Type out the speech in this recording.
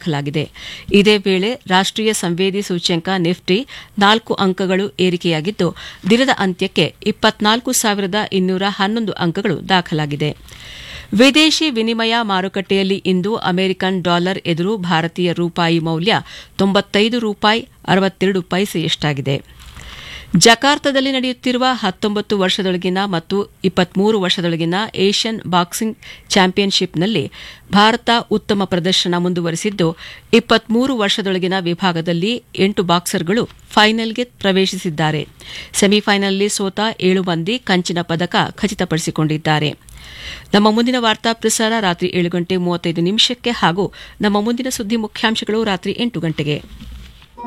ದಾಖಲಾಗಿದೆ ಇದೇ ವೇಳೆ ರಾಷ್ಟ್ರೀಯ ಸಂವೇದಿ ಸೂಚ್ಯಂಕ ನಿಫ್ಟಿ ನಾಲ್ಕು ಅಂಕಗಳು ಏರಿಕೆಯಾಗಿದ್ದು ದಿನದ ಅಂತ್ಯಕ್ಕೆ ಇಪ್ಪತ್ನಾಲ್ಕು ಸಾವಿರದ ಇನ್ನೂರ ಹನ್ನೊಂದು ಅಂಕಗಳು ದಾಖಲಾಗಿದೆ ವಿದೇಶಿ ವಿನಿಮಯ ಮಾರುಕಟ್ಟೆಯಲ್ಲಿ ಇಂದು ಅಮೆರಿಕನ್ ಡಾಲರ್ ಎದುರು ಭಾರತೀಯ ರೂಪಾಯಿ ಮೌಲ್ಯ ತೊಂಬತ್ತೈದು ರೂಪಾಯಿ ಅರವತ್ತೆರಡು ಪೈಸೆಯಷ್ಟಾಗಿದೆ ಜಕಾರ್ತದಲ್ಲಿ ನಡೆಯುತ್ತಿರುವ ಹತ್ತೊಂಬತ್ತು ವರ್ಷದೊಳಗಿನ ಮತ್ತು ಇಪ್ಪತ್ಮೂರು ವರ್ಷದೊಳಗಿನ ಏಷ್ಯನ್ ಬಾಕ್ಸಿಂಗ್ ಚಾಂಪಿಯನ್ಶಿಪ್ನಲ್ಲಿ ಭಾರತ ಉತ್ತಮ ಪ್ರದರ್ಶನ ಮುಂದುವರೆಸಿದ್ದು ಇಪ್ಪತ್ಮೂರು ವರ್ಷದೊಳಗಿನ ವಿಭಾಗದಲ್ಲಿ ಎಂಟು ಬಾಕ್ಸರ್ಗಳು ಫೈನಲ್ಗೆ ಪ್ರವೇಶಿಸಿದ್ದಾರೆ ಸೆಮಿಫೈನಲ್ನಲ್ಲಿ ಸೋತ ಏಳು ಮಂದಿ ಕಂಚಿನ ಪದಕ ಖಚಿತಪಡಿಸಿಕೊಂಡಿದ್ದಾರೆ ನಮ್ಮ ಮುಂದಿನ ವಾರ್ತಾ ಪ್ರಸಾರ ರಾತ್ರಿ ಏಳು ಗಂಟೆ ಮೂವತ್ತೈದು ನಿಮಿಷಕ್ಕೆ ಹಾಗೂ ನಮ್ಮ ಮುಂದಿನ ಸುದ್ದಿ ಮುಖ್ಯಾಂಶಗಳು ರಾತ್ರಿ ಎಂಟು ಗಂಟೆಗೆ